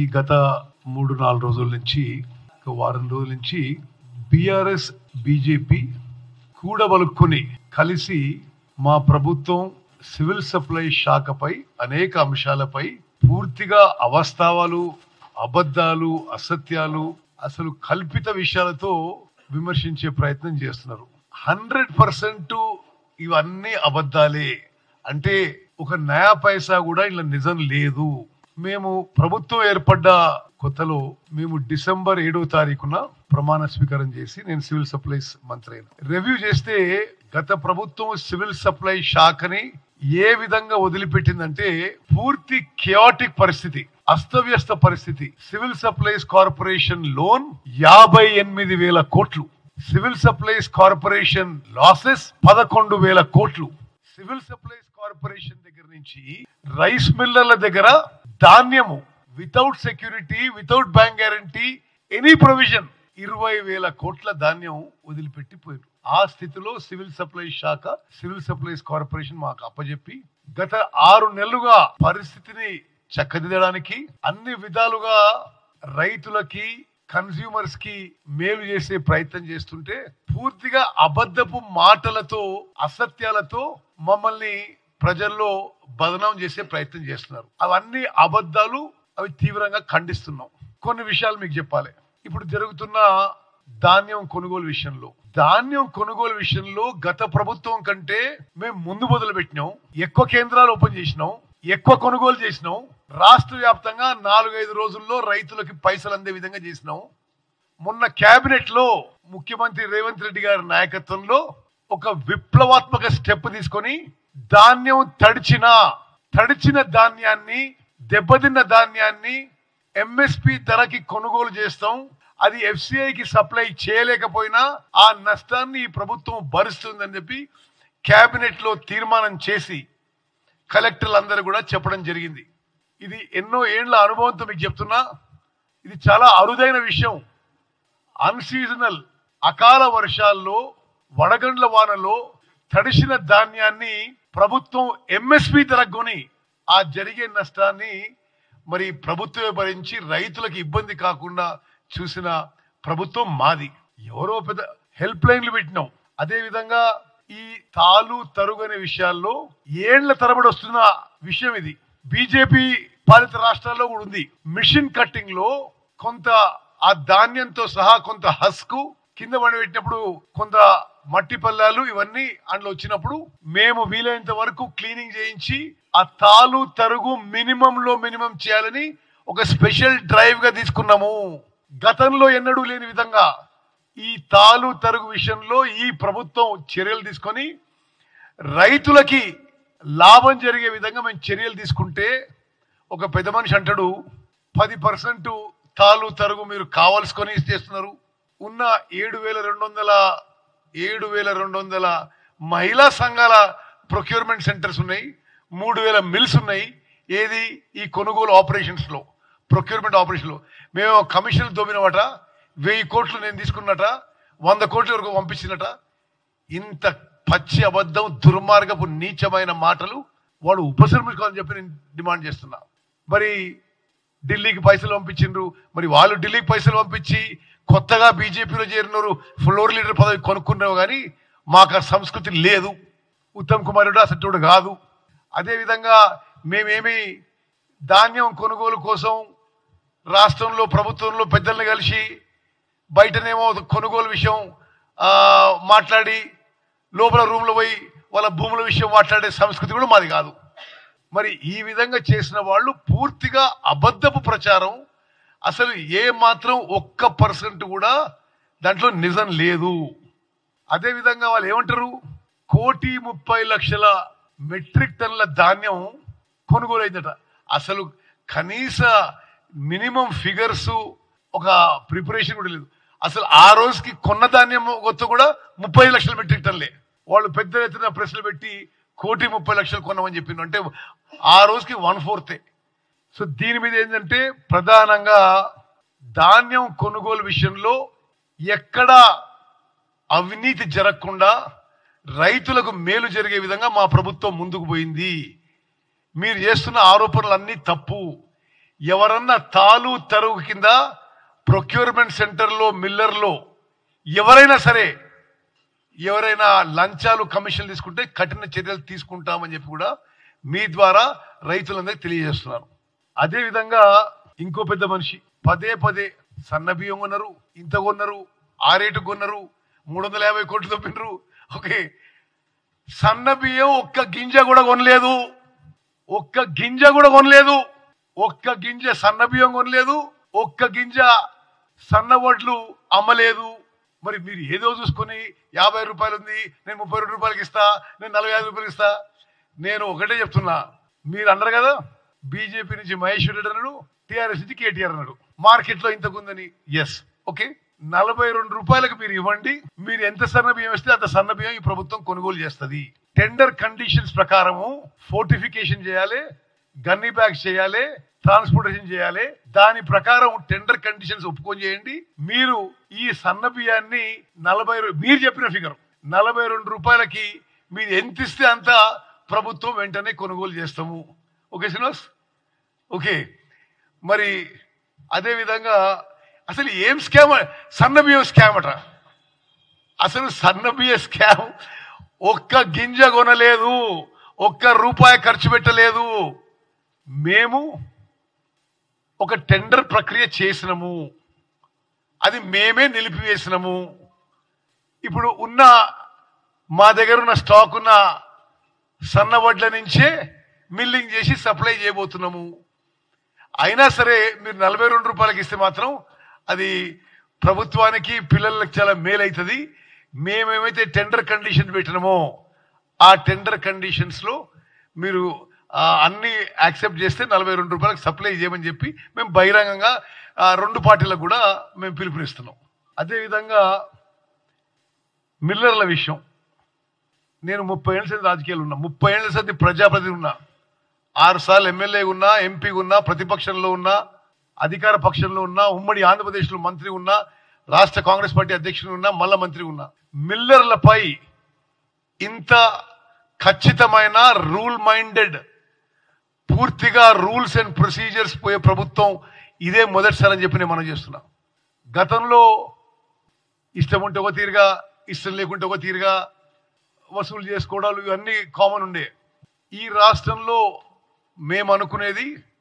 గత మూడు నాలుగు రోజుల నుంచి ఒక వారం రోజుల నుంచి బీఆర్ఎస్ బీజేపీ కూడబలుక్కుని కలిసి మా ప్రభుత్వం సివిల్ సప్లై శాఖపై అనేక అంశాలపై పూర్తిగా అవస్థావాలు అబద్ధాలు అసత్యాలు అసలు కల్పిత విషయాలతో విమర్శించే ప్రయత్నం చేస్తున్నారు హండ్రెడ్ పర్సెంట్ ఇవన్నీ అబద్ధాలే అంటే ఒక నయా పైసా కూడా ఇలా నిజం లేదు మేము ప్రభుత్వం ఏర్పడ్డ కొత్తలో మేము డిసెంబర్ ఏడవ తారీఖున ప్రమాణ స్వీకారం చేసి నేను సివిల్ సప్లైస్ మంత్రి అయినా రివ్యూ చేస్తే గత ప్రభుత్వం సివిల్ సప్లై శాఖని ఏ విధంగా వదిలిపెట్టిందంటే పూర్తి కియాటిక్ పరిస్థితి అస్తవ్యస్త పరిస్థితి సివిల్ సప్లైస్ కార్పొరేషన్ లోన్ యాభై ఎనిమిది వేల కోట్లు సివిల్ సప్లైస్ కార్పొరేషన్ లాసెస్ పదకొండు వేల కోట్లు సివిల్ సప్లైస్ కార్పొరేషన్ దగ్గర నుంచి రైస్ మిల్లర్ల దగ్గర ధాన్యము without security without bank guarantee any provision ఇరవై వేల కోట్ల ధాన్యం వదిలిపెట్టిపోయారు ఆ స్థితిలో సివిల్ సప్లై శాఖ సివిల్ సప్లైస్ కార్పొరేషన్ మాకు అప్పజెప్పి గత ఆరు నెలలుగా పరిస్థితిని చక్కదిద్దడానికి అన్ని విధాలుగా రైతులకి కన్స్యూమర్స్ కి మేలు చేసే ప్రయత్నం చేస్తుంటే పూర్తిగా అబద్ధపు మాటలతో అసత్యాలతో మమ్మల్ని ప్రజల్లో బదనాం చేసే ప్రయత్నం చేస్తున్నారు అవన్నీ అబద్ధాలు అవి తీవ్రంగా ఖండిస్తున్నాం కొన్ని విషయాలు మీకు చెప్పాలి ఇప్పుడు జరుగుతున్న ధాన్యం కొనుగోలు విషయంలో ధాన్యం కొనుగోలు విషయంలో గత ప్రభుత్వం కంటే మేము ముందు మొదలు పెట్టినాం ఎక్కువ కేంద్రాలు ఓపెన్ చేసినాం ఎక్కువ కొనుగోలు చేసినాం రాష్ట్ర వ్యాప్తంగా నాలుగైదు రోజుల్లో రైతులకి పైసలు అందే విధంగా చేసినాం మొన్న కేబినెట్ లో ముఖ్యమంత్రి రేవంత్ రెడ్డి గారి నాయకత్వంలో ఒక విప్లవాత్మక స్టెప్ తీసుకొని ధాన్యం తడిచిన తడిచిన ధాన్యాన్ని దెబ్బతిన్న ధాన్యాన్ని ఎంఎస్పి ధరకి కొనుగోలు చేస్తాం అది ఎఫ్సిఐకి సప్లై చేయలేకపోయినా ఆ నష్టాన్ని ఈ ప్రభుత్వం భరిస్తుందని చెప్పి కేబినెట్ లో తీర్మానం చేసి కలెక్టర్లందరూ కూడా చెప్పడం జరిగింది ఇది ఎన్నో ఏండ్ల అనుభవంతో మీకు చెప్తున్నా ఇది చాలా అరుదైన విషయం అన్సీజనల్ అకాల వర్షాల్లో వడగండ్ల వానలో తడిసిన ధాన్యాన్ని ప్రభుత్వం ఎంఎస్పి ధరకు కొని ఆ జరిగే నష్టాన్ని మరి ప్రభుత్వమే భరించి రైతులకు ఇబ్బంది కాకుండా చూసిన ప్రభుత్వం మాది ఎవరో పెద్ద హెల్ప్ లైన్లు పెట్టినాం అదే విధంగా ఈ తాలు తరుగు అనే విషయాల్లో ఏండ్ల తరబడి వస్తున్న విషయం ఇది బీజేపీ పాలిత రాష్ట్రాల్లో కూడా ఉంది మిషన్ కట్టింగ్ లో కొంత ఆ ధాన్యంతో సహా కొంత హస్కు కింద పడిపెట్టినప్పుడు కొంత మట్టి పల్లాలు ఇవన్నీ అందులో వచ్చినప్పుడు మేము వీలైనంత వరకు క్లీనింగ్ చేయించి ఆ తాలు తరుగు మినిమం లో మినిమం చేయాలని ఒక స్పెషల్ డ్రైవ్ గా తీసుకున్నాము గతంలో ఎన్నడూ లేని విధంగా ఈ తాలు తరుగు విషయంలో ఈ ప్రభుత్వం చర్యలు తీసుకొని రైతులకి లాభం జరిగే విధంగా మేము చర్యలు తీసుకుంటే ఒక పెద్ద మనిషి అంటాడు పది పర్సెంట్ తాలు తరుగు మీరు కావాల్సుకొని చేస్తున్నారు ఉన్న ఏడు వేల రెండు వందల ఏడు వేల రెండు వందల మహిళా సంఘాల ప్రొక్యూర్మెంట్ సెంటర్స్ ఉన్నాయి మూడు వేల మిల్స్ ఉన్నాయి ఏది ఈ కొనుగోలు ఆపరేషన్స్ లో ప్రొక్యూర్మెంట్ ఆపరేషన్ లో మేము కమిషన్లు దోమినవట వెయ్యి కోట్లు నేను తీసుకున్నట వంద కోట్ల వరకు పంపించినట ఇంత పచ్చి అబద్ధం దుర్మార్గపు నీచమైన మాటలు వాడు ఉపసంహరించుకోవాలని చెప్పి నేను డిమాండ్ చేస్తున్నా మరి ఢిల్లీకి పైసలు పంపించిండ్రు మరి వాళ్ళు ఢిల్లీకి పైసలు పంపించి కొత్తగా బీజేపీలో చేరినారు ఫ్లోర్ లీడర్ పదవి కొనుక్కున్నావు కానీ మాకు ఆ సంస్కృతి లేదు ఉత్తమ్ కుమార్ రెడ్డి అసలు కాదు అదేవిధంగా మేమేమి ధాన్యం కొనుగోలు కోసం రాష్ట్రంలో ప్రభుత్వంలో పెద్దల్ని కలిసి బయటనేమో కొనుగోలు విషయం ఆ, మాట్లాడి లోపల రూమ్లో పోయి వాళ్ళ భూముల విషయం మాట్లాడే సంస్కృతి కూడా మాది కాదు మరి ఈ విధంగా చేసిన వాళ్ళు పూర్తిగా అబద్ధపు ప్రచారం అసలు ఏ మాత్రం ఒక్క పర్సెంట్ కూడా దాంట్లో నిజం లేదు అదే విధంగా వాళ్ళు ఏమంటారు కోటి ముప్పై లక్షల మెట్రిక్ టన్నుల ధాన్యం కొనుగోలు అయిందట అసలు కనీస మినిమం ఫిగర్స్ ఒక ప్రిపరేషన్ కూడా లేదు అసలు ఆ రోజుకి కొన్న ధాన్యం కొత్త కూడా ముప్పై లక్షల మెట్రిక్ టన్నులే వాళ్ళు పెద్ద ఎత్తున ప్రశ్నలు పెట్టి కోటి ముప్పై లక్షలు కొన్నామని చెప్పిండు అంటే ఆ రోజుకి వన్ ఫోర్తే సో దీని మీద ఏంటంటే ప్రధానంగా ధాన్యం కొనుగోలు విషయంలో ఎక్కడ అవినీతి జరగకుండా రైతులకు మేలు జరిగే విధంగా మా ప్రభుత్వం ముందుకు పోయింది మీరు చేస్తున్న ఆరోపణలు అన్నీ తప్పు ఎవరన్నా తాలు తరుగు కింద ప్రొక్యూర్మెంట్ సెంటర్లో మిల్లర్లో ఎవరైనా సరే ఎవరైనా లంచాలు కమిషన్లు తీసుకుంటే కఠిన చర్యలు తీసుకుంటామని చెప్పి కూడా మీ ద్వారా రైతులందరికీ తెలియజేస్తున్నాను అదే విధంగా ఇంకో పెద్ద మనిషి పదే పదే సన్న బియ్యం కొన్నారు ఇంత కొన్నారు ఆ రేటు కొన్నారు మూడు వందల యాభై కోట్లు తప్పినరు ఓకే సన్న బియ్యం ఒక్క గింజ కూడా కొనలేదు ఒక్క గింజ కూడా కొనలేదు ఒక్క గింజ సన్న బియ్యం కొనలేదు ఒక్క గింజ సన్న వడ్లు అమ్మలేదు మరి మీరు ఏదో చూసుకొని యాభై రూపాయలు ఉంది నేను ముప్పై రెండు రూపాయలకి ఇస్తా నేను నలభై ఐదు రూపాయలకి ఇస్తా నేను ఒకటే చెప్తున్నా మీరు అన్నారు కదా బీజేపీ నుంచి మహేశ్వర్ రెడ్డి అన్నాడు టీఆర్ఎస్ నుంచి కేటీఆర్ అన్నాడు మార్కెట్ లో ఇంతకుందని ఎస్ ఓకే నలభై రెండు రూపాయలకు మీరు ఇవ్వండి మీరు ఎంత సన్న బియ్యం ఇస్తే అంత సన్న బియ్యం ఈ ప్రభుత్వం కొనుగోలు చేస్తుంది టెండర్ కండిషన్స్ ప్రకారము ఫోర్టిఫికేషన్ చేయాలి గన్నీ బ్యాగ్స్ చేయాలి ట్రాన్స్పోర్టేషన్ చేయాలి దాని ప్రకారం టెండర్ కండిషన్స్ ఒప్పుకొని చేయండి మీరు ఈ సన్న బియ్యాన్ని నలభై రూ- మీరు చెప్పిన ఫిగర్ నలభై రెండు రూపాయలకి మీరు ఎంత ఇస్తే అంత ప్రభుత్వం వెంటనే కొనుగోలు చేస్తాము ఓకే శ్రీనివాస్ ఓకే మరి అదే విధంగా అసలు ఏం స్కామ్ సన్న బియ్యం స్కామ్ అట అసలు సన్న బియ్య స్కామ్ ఒక్క గింజ కొనలేదు ఒక్క రూపాయి ఖర్చు పెట్టలేదు మేము ఒక టెండర్ ప్రక్రియ చేసినాము అది మేమే నిలిపివేసినాము ఇప్పుడు ఉన్న మా దగ్గర ఉన్న స్టాక్ ఉన్న సన్న వడ్ల నుంచే మిల్లింగ్ చేసి సప్లై చేయబోతున్నాము అయినా సరే మీరు నలభై రెండు రూపాయలకి ఇస్తే మాత్రం అది ప్రభుత్వానికి పిల్లలకు చాలా మేలు అవుతుంది మేమేమైతే టెండర్ కండిషన్ పెట్టినామో ఆ టెండర్ కండిషన్స్ లో మీరు ఆ, అన్ని యాక్సెప్ట్ చేస్తే నలభై రెండు రూపాయలకు సప్లై చేయమని చెప్పి మేము బహిరంగంగా ఆ, రెండు పార్టీలకు కూడా మేము పిలుపునిస్తున్నాం అదేవిధంగా మిల్లర్ల విషయం నేను ముప్పై ఏళ్ళ సంది రాజకీయాలు ఉన్నా ముప్పై ఏళ్ళ సంది ప్రజాప్రతినిధి ఉన్నా ఆరు సార్లు ఎమ్మెల్యే ఉన్నా ఎంపీ ఉన్నా ప్రతిపక్షంలో ఉన్నా అధికార పక్షంలో ఉన్నా ఉమ్మడి ఆంధ్రప్రదేశ్లో మంత్రి ఉన్నా రాష్ట్ర కాంగ్రెస్ పార్టీ అధ్యక్షుడు ఉన్నా మళ్ళా మంత్రి ఉన్నా మిల్లర్లపై ఇంత ఖచ్చితమైన రూల్ మైండెడ్ పూర్తిగా రూల్స్ అండ్ ప్రొసీజర్స్ పోయే ప్రభుత్వం ఇదే మొదటిసారి అని చెప్పి నేను మనం చేస్తున్నా గతంలో ఇష్టం ఉంటే ఒక తీరుగా ఇష్టం లేకుంటే ఒక తీరుగా వసూలు చేసుకోవడాలు ఇవన్నీ కామన్ ఉండే ఈ రాష్ట్రంలో మేము అనుకునేది